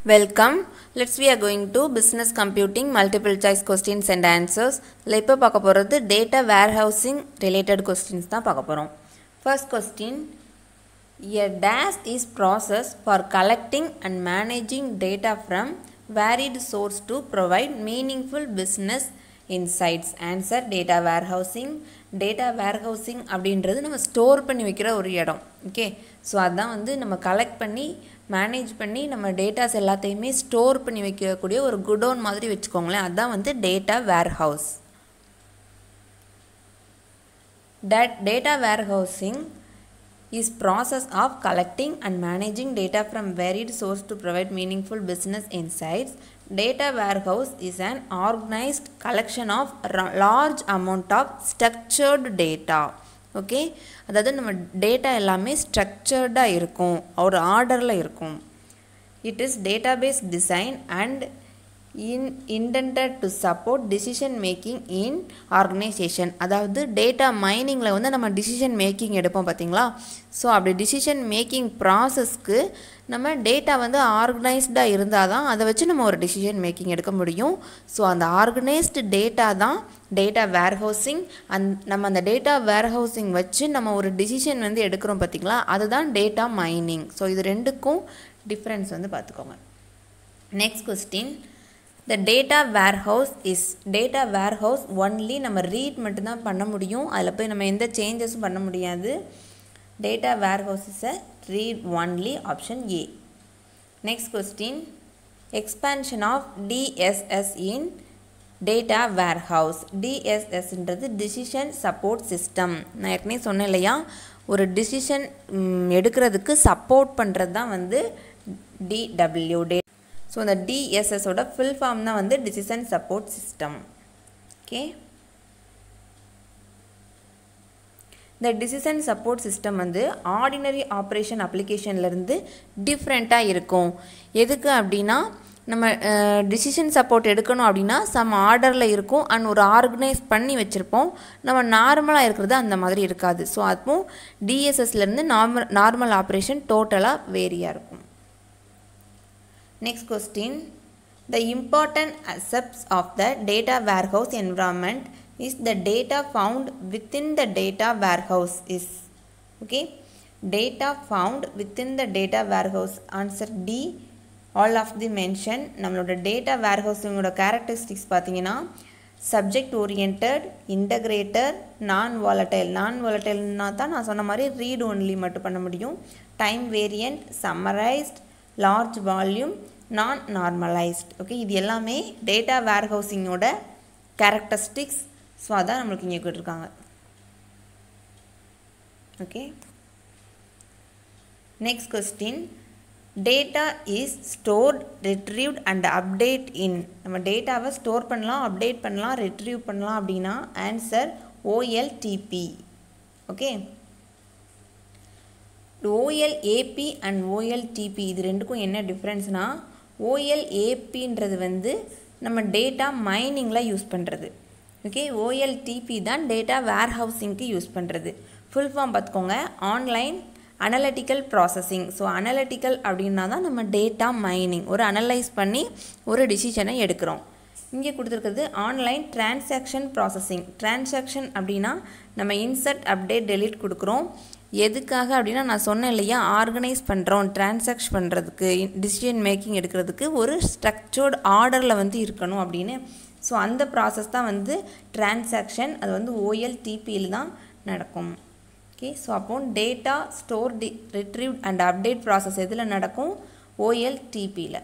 Welcome let's we are going to business computing multiple choice questions and answers இல்லை இப்போ பார்க்க போகிறது data warehousing related questions தான் பார்க்க போகிறோம் first question a dash is process for collecting and managing data from varied source to provide meaningful business insights answer data warehousing data warehousing அப்படின்றது நம்ம store பண்ணி வைக்கிற ஒரு இடம் ஓகே ஸோ அதான் வந்து நம்ம கலெக்ட் பண்ணி மேனேஜ் பண்ணி நம்ம டேட்டாஸ் எல்லாத்தையுமே ஸ்டோர் பண்ணி வைக்கக்கூடிய ஒரு குடோன் மாதிரி வச்சுக்கோங்களேன் அதுதான் வந்து data warehouse that data warehousing is process of collecting and managing data from varied source to provide meaningful business insights data warehouse is an organized collection of ra- large amount of structured data okay அதாவது நம்ம data எல்லாமே ஸ்ட்ரக்சர்டாக இருக்கும் ஒரு ஆர்டரில் இருக்கும் it is database design and in intended to support decision making in organisation அதாவது data மைனிங்கில் வந்து நம்ம டிசிஷன் மேக்கிங் எடுப்போம் பார்த்தீங்களா ஸோ அப்படி டிசிஷன் மேக்கிங் ப்ராசஸ்க்கு நம்ம டேட்டா வந்து ஆர்கனைஸ்டாக இருந்தால் தான் அதை வச்சு நம்ம ஒரு டிசிஷன் மேக்கிங் எடுக்க முடியும் ஸோ அந்த ஆர்கனைஸ்டு டேட்டா தான் டேட்டா வேர்ஹவுசிங் அந் நம்ம அந்த டேட்டா வேர்ஹவுசிங் வச்சு நம்ம ஒரு டிசிஷன் வந்து எடுக்கிறோம் பார்த்தீங்களா அதுதான் டேட்டா மைனிங் ஸோ இது ரெண்டுக்கும் டிஃப்ரென்ஸ் வந்து பார்த்துக்கோங்க next question the data warehouse is data warehouse only நம்ம ரீட் மட்டும்தான் பண்ண முடியும் அதில் போய் நம்ம எந்த சேஞ்சஸும் பண்ண முடியாது data warehouse is a read only option A next question expansion of DSS in data warehouse டிஎஸ்எஸ்ன்றது டிசிஷன் சப்போர்ட் சிஸ்டம் நான் ஏற்கனவே சொன்னேன் இல்லையா ஒரு டிசிஷன் எடுக்கிறதுக்கு சப்போர்ட் பண்ணுறது தான் வந்து டிடபிள்யூ டே ஸோ இந்த டிஎஸ்எஸோட ஃபுல் ஃபார்ம் தான் வந்து டிசிஷன் சப்போர்ட் சிஸ்டம் ஓகே இந்த டிசிஷன் சப்போர்ட் சிஸ்டம் வந்து ஆர்டினரி ஆப்ரேஷன் அப்ளிகேஷன்லேருந்து டிஃப்ரெண்ட்டாக இருக்கும் எதுக்கு அப்படின்னா நம்ம டிசிஷன் சப்போர்ட் எடுக்கணும் அப்படின்னா சம் ஆர்டரில் இருக்கும் அண்ட் ஒரு ஆர்கனைஸ் பண்ணி வச்சுருப்போம் நம்ம நார்மலாக இருக்கிறது அந்த மாதிரி இருக்காது ஸோ அப்போ டிஎஸ்எஸ்லேருந்து நார்மல் நார்மல் ஆப்ரேஷன் டோட்டலாக வேரியாக இருக்கும் Next question. The important aspects of the data warehouse environment is the data found within the data warehouse is. Okay. Data found within the data warehouse. Answer D. All of the mention. நம்மளோட data warehousingோட characteristics பார்த்தீங்கன்னா subject orient integrator non volatile non வாலட்டைல்னா தான் நான் சொன்ன மாதிரி read only மட்டும் பண்ண முடியும் time variant summarised large volume non normalised okay இது எல்லாமே டேட்டா வேர்ஹவுசிங்கோட கேரக்டரிஸ்டிக்ஸ் ஸோ அதான் நம்மளுக்கு இங்கே கொடுத்துருக்காங்க okay next question data is stored retrieved and update in நம்ம டேட்டாவை ஸ்டோர் பண்ணலாம் அப்டேட் பண்ணலாம் ரிட்ரீவ் பண்ணலாம் அப்படின்னா answer OLTP okay OLAP and OLTP இது ரெண்டுக்கும் என்ன டிஃப்ரென்ஸ்னால் ஓஎல்ஏபின்றது வந்து நம்ம டேட்டா மைனிங்கில் யூஸ் பண்ணுறது ஓகே ஓஎல்டிபி தான் டேட்டா வேர்ஹவுசிங்க்கு யூஸ் பண்ணுறது ஃபுல் ஃபார்ம் பார்த்துக்கோங்க online analytical processing so analytical அப்படின்னா தான் நம்ம டேட்டா மைனிங் ஒரு அனலைஸ் பண்ணி ஒரு டிசிஷனை எடுக்கிறோம் இங்கே கொடுத்துருக்கிறது ஆன்லைன் டிரான்சாக்ஷன் ப்ராசஸிங் டிரான்சாக்ஷன் அப்படின்னா நம்ம இன்சர்ட் அப்டேட் டெலிட் கொடுக்குறோம் எதுக்காக அப்படின்னா நான் சொன்னேன் இல்லையா ஆர்கனைஸ் பண்ணுறோம் டிரான்சாக்ஷ் பண்ணுறதுக்கு டிசிஷன் மேக்கிங் எடுக்கிறதுக்கு ஒரு ஸ்ட்ரக்சர்ட் ஆர்டரில் வந்து இருக்கணும் அப்படின்னு ஸோ அந்த ப்ராசஸ் தான் வந்து டிரான்சாக்ஷன் அது வந்து ஓஎல்டிபியில் தான் நடக்கும் ஓகே ஸோ அப்போ data stored retrieve and update process எதில் நடக்கும் ஓஎல்டிபியில்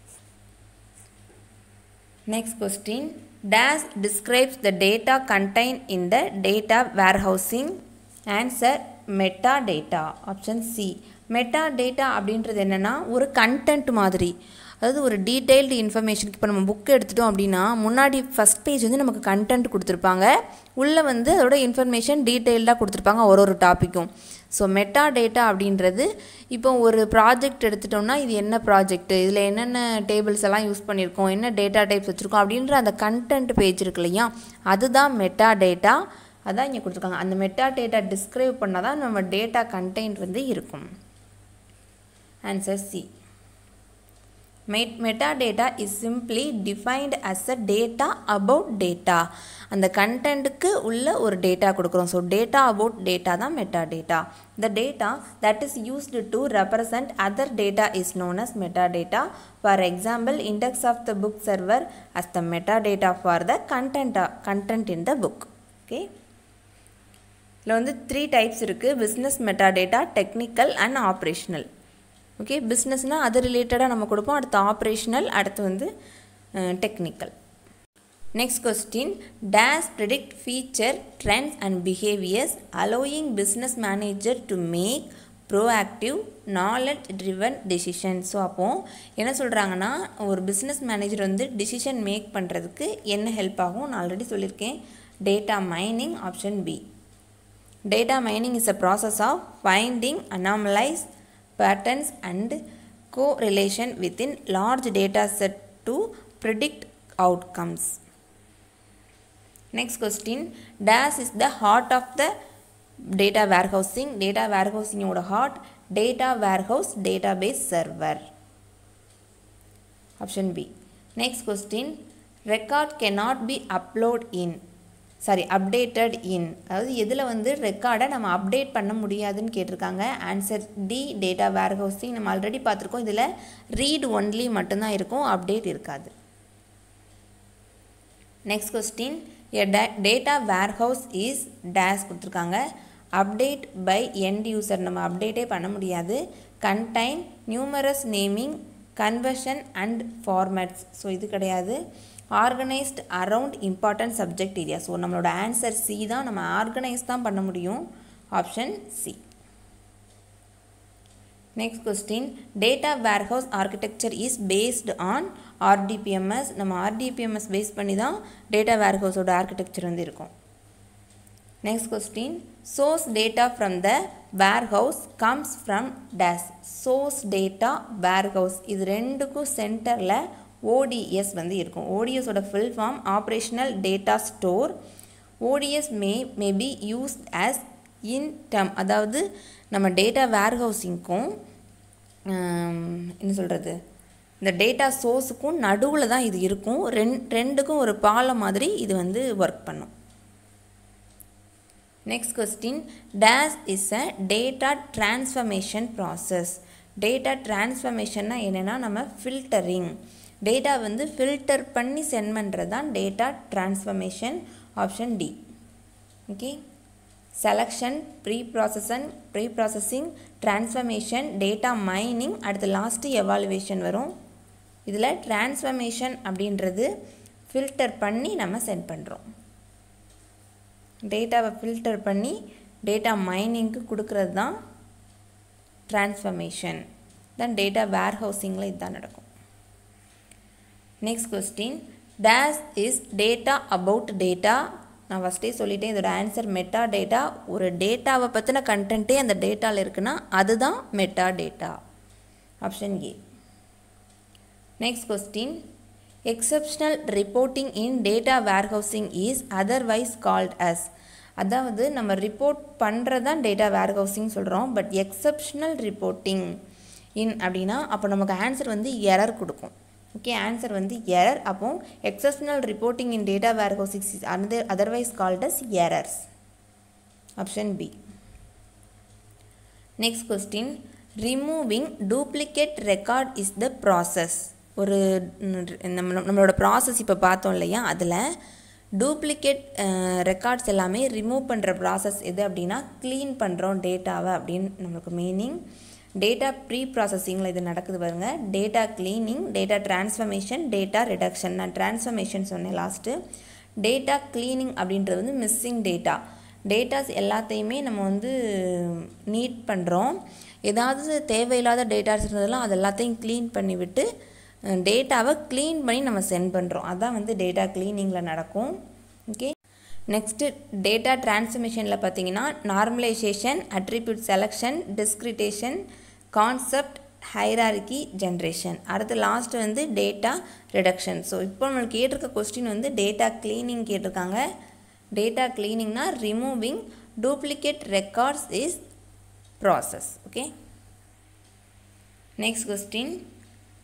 next question dash describes the data contain in the data warehousing answer metadata option C metadata அப்படின்றது என்னென்னா ஒரு கண்டென்ட் மாதிரி அதாவது ஒரு டீட்டெயில்டு இன்ஃபர்மேஷனுக்கு இப்போ நம்ம புக் எடுத்துட்டோம் அப்படின்னா முன்னாடி ஃபஸ்ட் பேஜ் வந்து நமக்கு கண்டென்ட் கொடுத்துருப்பாங்க உள்ளே வந்து அதோட இன்ஃபர்மேஷன் டீட்டெயில்டாக கொடுத்துருப்பாங்க ஒரு ஒரு டாப்பிக்கும் ஸோ மெட்டா டேட்டா அப்படின்றது இப்போ ஒரு ப்ராஜெக்ட் எடுத்துட்டோம்னா இது என்ன ப்ராஜெக்ட் இதில் என்னென்ன டேபிள்ஸ் எல்லாம் யூஸ் பண்ணியிருக்கோம் என்ன டேட்டா டைப்ஸ் வச்சுருக்கோம் அப்படின்ற அந்த கண்டென்ட் பேஜ் இருக்கு இல்லையா அதுதான் மெட்டா டேட்டா அதான் இங்கே கொடுத்துருக்காங்க அந்த மெட்டா டேட்டா டிஸ்கிரைப் பண்ணால் தான் நம்ம டேட்டா கண்டென்ட் வந்து இருக்கும் answer C Met- metadata is simply defined as a data about data அந்த கண்டென்ட்டுக்கு உள்ள ஒரு டேட்டா கொடுக்குறோம் ஸோ டேட்டா அபவுட் டேட்டா தான் metadata the data that is used to represent other data is known as metadata for example index of the book server as the metadata for the content content in the book okay இதில் வந்து three types இருக்குது business metadata technical and operational okay பிஸ்னஸ்னால் அது ரிலேட்டடாக நம்ம கொடுப்போம் அடுத்து operational அடுத்து வந்து technical next question dash predict future trends and behaviours allowing business manager to make proactive knowledge driven decision so அப்போது என்ன சொல்கிறாங்கன்னா ஒரு பிஸ்னஸ் மேனேஜர் வந்து டிசிஷன் மேக் பண்ணுறதுக்கு என்ன ஹெல்ப் ஆகும் நான் ஆல்ரெடி சொல்லியிருக்கேன் data mining option B Data mining is a process of finding anomalized patterns and correlation within large data set to predict outcomes. Next question DAS is the heart of the data warehousing. Data warehousing ஓட heart data warehouse database server. Option B. Next question record cannot be uploaded in sorry updated in அதாவது எதில் வந்து ரெக்கார்டை நம்ம update பண்ண முடியாதுன்னு கேட்டிருக்காங்க answer D data warehousing நம்ம ஆல்ரெடி பார்த்துருக்கோம் இதில் ரீட் ஒன்லி மட்டும்தான் இருக்கும் அப்டேட் இருக்காது next question a data warehouse is dash கொடுத்துருக்காங்க அப்டேட் பை எண்ட் யூசர் நம்ம அப்டேட்டே பண்ண முடியாது contain numerous naming conversion and formats so இது கிடையாது organised around important subject area so நம்மளோட ஆன்சர் சி தான் நம்ம ஆர்கனைஸ் தான் பண்ண முடியும் option C next question data warehouse architecture is based on RDBMS நம்ம ஆர்டிபிஎம்எஸ் பேஸ் பண்ணி தான் டேட்டா வேர்ஹவுஸோட ஆர்கிடெக்சர் வந்து இருக்கும் next question source data from the warehouse comes from dash source data warehouse இது ரெண்டுக்கும் சென்டரில் ஓடிஎஸ் வந்து இருக்கும் ஓடிஎஸோட full form operational data store ODS may may be use as interim அதாவது நம்ம டேட்டா வேர்ஹவுஸிங்க்கும் என்ன சொல்கிறது இந்த டேட்டா சோர்ஸுக்கும் நடுவில் தான் இது இருக்கும் ரெண் ரெண்டுக்கும் ஒரு பாலம் மாதிரி இது வந்து ஒர்க் பண்ணும் next question dash is a data transformation process டேட்டா டிரான்ஸ்ஃபர்மேஷன்னா என்னென்னா நம்ம ஃபில்டரிங் டேட்டா வந்து ஃபில்டர் பண்ணி சென்ட் பண்ணுறது தான் data transformation option D okay selection pre processing pre processing transformation data mining அடுத்து லாஸ்ட்டு எவாலுவேஷன் வரும் இதில் டிரான்ஸ்ஃபர்மேஷன் அப்படின்றது ஃபில்டர் பண்ணி நம்ம சென்ட் பண்ணுறோம் டேட்டாவை ஃபில்டர் பண்ணி டேட்டா மைனிங்க்கு கொடுக்கறது தான் டிரான்ஸ்ஃபர்மேஷன் தென் டேட்டா வேர் ஹவுசிங்கில் இதுதான் நடக்கும் next question dash is data about data நான் ஃபஸ்ட்டே சொல்லிட்டேன் இதோட ஆன்சர் மெட்டா டேட்டா ஒரு டேட்டாவை பற்றின கண்டென்ட்டே அந்த டேட்டாவில் இருக்குன்னா அதுதான் metadata option A next question exceptional reporting in data warehousing is otherwise called as அதாவது நம்ம ரிப்போர்ட் பண்ணுறது தான் டேட்டா வேர்ஹவுசிங் சொல்கிறோம் பட் எக்ஸப்ஷனல் ரிப்போர்ட்டிங் இன் அப்படின்னா அப்போ நமக்கு ஆன்சர் வந்து எரர் கொடுக்கும் ஓகே ஆன்சர் வந்து எரர் அப்போ exceptional reporting in data warehousing is other otherwise called as errors option B next question removing duplicate record is the process ஒரு நம்ம நம்மளோட ப்ராசஸ் இப்போ பார்த்தோம் இல்லையா அதில் டூப்ளிகேட் ரெக்கார்ட்ஸ் எல்லாமே ரிமூவ் பண்ணுற ப்ராசஸ் எது அப்படின்னா க்ளீன் பண்ணுறோம் டேட்டாவை அப்படின்னு நம்மளுக்கு மீனிங் டேட்டா ப்ரீ ப்ராசஸிங்கில் இது நடக்குது பாருங்க data cleaning data transformation data reduction நான் டிரான்ஸ்ஃபர்மேஷன் சொன்னேன் லாஸ்ட்டு டேட்டா க்ளீனிங் அப்படின்றது வந்து மிஸ்ஸிங் டேட்டா டேட்டாஸ் எல்லாத்தையுமே நம்ம வந்து நீட் பண்ணுறோம் ஏதாவது தேவையில்லாத டேட்டாஸ் இருந்ததெல்லாம் அது எல்லாத்தையும் க்ளீன் பண்ணி விட்டு டேட்டாவை க்ளீன் பண்ணி நம்ம சென்ட் பண்ணுறோம் அதான் வந்து டேட்டா க்ளீனிங்கில் நடக்கும் ஓகே நெக்ஸ்ட்டு டேட்டா டிரான்ஸ்ஃபர்மேஷனில் பார்த்தீங்கன்னா normalisation attribute selection discretisation concept hierarchy generation அடுத்து லாஸ்ட் வந்து டேட்டா ரிடக்ஷன் ஸோ இப்போ நம்மளுக்கு கேட்டிருக்க கொஸ்டின் வந்து டேட்டா க்ளீனிங் கேட்டிருக்காங்க டேட்டா க்ளீனிங்னா removing duplicate records is process okay next question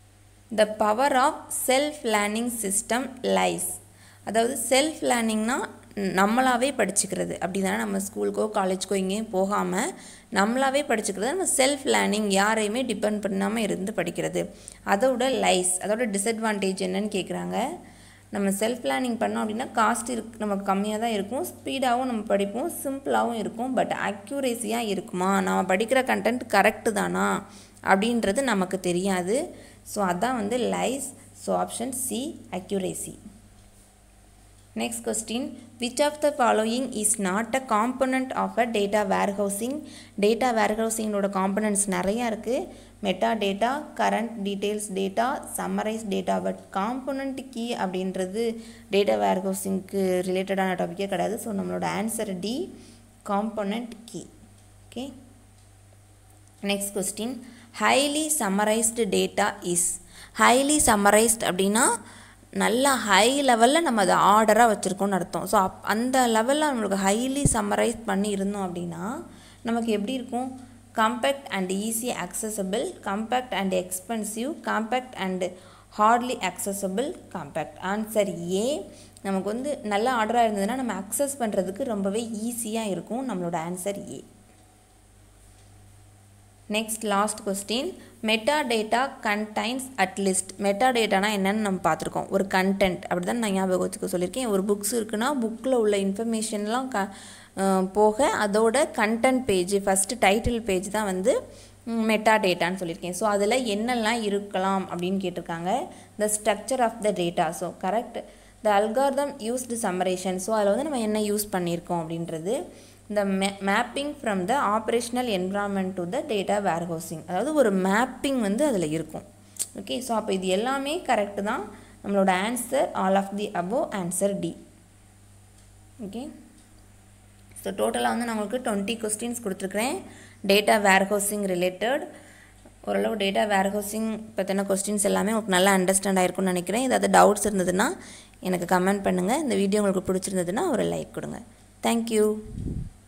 the power of self learning system lies அதாவது செல்ஃப் லேர்னிங்னா நம்மளாவே படிச்சுக்கிறது அப்படி தானே நம்ம ஸ்கூலுக்கோ காலேஜ்க்கோ எங்கேயும் போகாமல் நம்மளாவே படிச்சுக்கிறது நம்ம செல்ஃப் லேர்னிங் யாரையுமே டிபெண்ட் பண்ணாமல் இருந்து படிக்கிறது அதோட லைஸ் அதோட டிஸ்அட்வான்டேஜ் என்னன்னு கேட்குறாங்க நம்ம செல்ஃப் லேர்னிங் பண்ணோம் அப்படின்னா காஸ்ட் இருக்கு நமக்கு கம்மியாக தான் இருக்கும் ஸ்பீடாகவும் நம்ம படிப்போம் சிம்பிளாகவும் இருக்கும் பட் அக்யூரேசியாக இருக்குமா நம்ம படிக்கிற கண்டென்ட் கரெக்டு தானா அப்படின்றது நமக்கு தெரியாது ஸோ அதான் வந்து lies so option C accuracy Next question Which of the following is not a component of a data warehousing? Data warehousing ஓட components நிறையா இருக்குது metadata current details data summarise data but component key அப்படின்றது data வேர்ஹவுசிங்க்கு ரிலேட்டடான டாப்பிக்கே கிடையாது so நம்மளோட answer D component key okay next question highly summarised data is highly summarised அப்படின்னா நல்லா ஹை லெவலில் நம்ம அதை ஆர்டராக வச்சுருக்கோம்னு அர்த்தம் ஸோ அப் அந்த லெவலில் நம்மளுக்கு ஹைலி சம்மரைஸ் பண்ணி இருந்தோம் அப்படின்னா நமக்கு எப்படி இருக்கும் compact and easy accessible compact and expensive compact and hardly accessible compact answer A நமக்கு வந்து நல்ல ஆர்டராக இருந்ததுன்னா நம்ம அக்சஸ் பண்ணுறதுக்கு ரொம்பவே ஈஸியாக இருக்கும் நம்மளோட answer A next last question meta data contains at least meta டேட்டானா என்னன்னு நம்ம பார்த்துருக்கோம் ஒரு கண்டென்ட் அப்படி தான் நான் ஞாபகம் வச்சுக்க சொல்லியிருக்கேன் ஒரு புக்ஸ் இருக்குன்னா புக்கில் உள்ள இன்ஃபர்மேஷன்லாம் க போக அதோட content page first title page தான் வந்து மெட்டா டேட்டான்னு சொல்லியிருக்கேன் ஸோ அதில் என்னெல்லாம் இருக்கலாம் அப்படின்னு கேட்டிருக்காங்க the structure of the data so correct the algorithm used summation so அதில் வந்து நம்ம என்ன யூஸ் பண்ணியிருக்கோம் அப்படின்றது the ma- mapping from the operational environment to the data warehousing அதாவது ஒரு மேப்பிங் வந்து அதில் இருக்கும் ஓகே ஸோ அப்போ இது எல்லாமே கரெக்டு தான் நம்மளோட answer all of the above answer D okay so டோட்டலாக வந்து நான் உங்களுக்கு டுவெண்ட்டி கொஸ்டின்ஸ் கொடுத்துருக்குறேன் டேட்டா வேர்ஹவுசிங் ரிலேட்டட் ஓரளவு டேட்டா வேர்ஹவுசிங் பற்றின கொஸ்டின்ஸ் எல்லாமே உங்களுக்கு நல்லா அண்டர்ஸ்டாண்ட் ஆயிருக்கும்னு நினைக்கிறேன் ஏதாவது டவுட்ஸ் இருந்ததுன்னா எனக்கு கமெண்ட் பண்ணுங்கள் இந்த வீடியோ உங்களுக்கு பிடிச்சிருந்ததுன்னா ஒரு லைக் கொடுங்க தேங்க்யூ